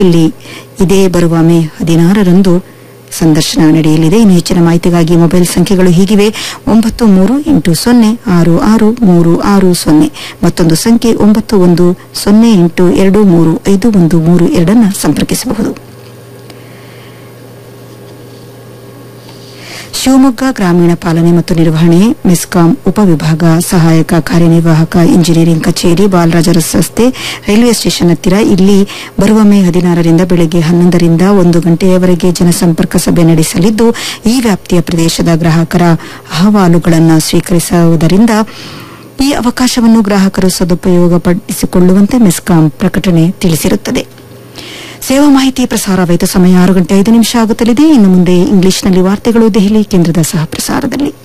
ಇಲ್ಲಿ ಇದೇ ಬರುವ ಮೇ ಹದಿನಾರರಂದು ಸಂದರ್ಶನ ನಡೆಯಲಿದೆ ಇನ್ನು ಹೆಚ್ಚಿನ ಮಾಹಿತಿಗಾಗಿ ಮೊಬೈಲ್ ಸಂಖ್ಯೆಗಳು ಹೀಗಿವೆ ಒಂಬತ್ತು ಮೂರು ಎಂಟು ಸೊನ್ನೆ ಆರು ಆರು ಮೂರು ಆರು ಸೊನ್ನೆ ಮತ್ತೊಂದು ಸಂಖ್ಯೆ ಒಂಬತ್ತು ಒಂದು ಸೊನ್ನೆ ಎಂಟು ಎರಡು ಮೂರು ಐದು ಒಂದು ಮೂರು ಎರಡನ್ನು ಸಂಪರ್ಕಿಸಬಹುದು ಶಿವಮೊಗ್ಗ ಗ್ರಾಮೀಣ ಪಾಲನೆ ಮತ್ತು ನಿರ್ವಹಣೆ ಮೆಸ್ಕಾಂ ಉಪವಿಭಾಗ ಸಹಾಯಕ ಕಾರ್ಯನಿರ್ವಾಹಕ ಇಂಜಿನಿಯರಿಂಗ್ ಕಚೇರಿ ಬಾಲರಾಜ ರಸ್ತೆ ರೈಲ್ವೆ ಸ್ಟೇಷನ್ ಹತ್ತಿರ ಇಲ್ಲಿ ಬರುವ ಮೇ ಹದಿನಾರರಿಂದ ಬೆಳಗ್ಗೆ ಹನ್ನೊಂದರಿಂದ ಒಂದು ಗಂಟೆಯವರೆಗೆ ಜನಸಂಪರ್ಕ ಸಭೆ ನಡೆಸಲಿದ್ದು ಈ ವ್ಯಾಪ್ತಿಯ ಪ್ರದೇಶದ ಗ್ರಾಹಕರ ಅಹವಾಲುಗಳನ್ನು ಸ್ವೀಕರಿಸುವುದರಿಂದ ಈ ಅವಕಾಶವನ್ನು ಗ್ರಾಹಕರು ಸದುಪಯೋಗಪಡಿಸಿಕೊಳ್ಳುವಂತೆ ಮೆಸ್ಕಾಂ ಪ್ರಕಟಣೆ ತಿಳಿಸಿರುತ್ತದೆ ಸೇವಾ ಮಾಹಿತಿ ಪ್ರಸಾರವಾಯಿತು ಸಮಯ ಆರು ಗಂಟೆ ಐದು ನಿಮಿಷ ಆಗುತ್ತಲಿದೆ ಇನ್ನು ಮುಂದೆ ಇಂಗ್ಲಿಷ್ನಲ್ಲಿ ವಾರ್ತೆಗಳು ದೆಹಲಿ ಕೇಂದ್ರದ ಸಹ ಪ್ರಸಾರದಲ್ಲಿ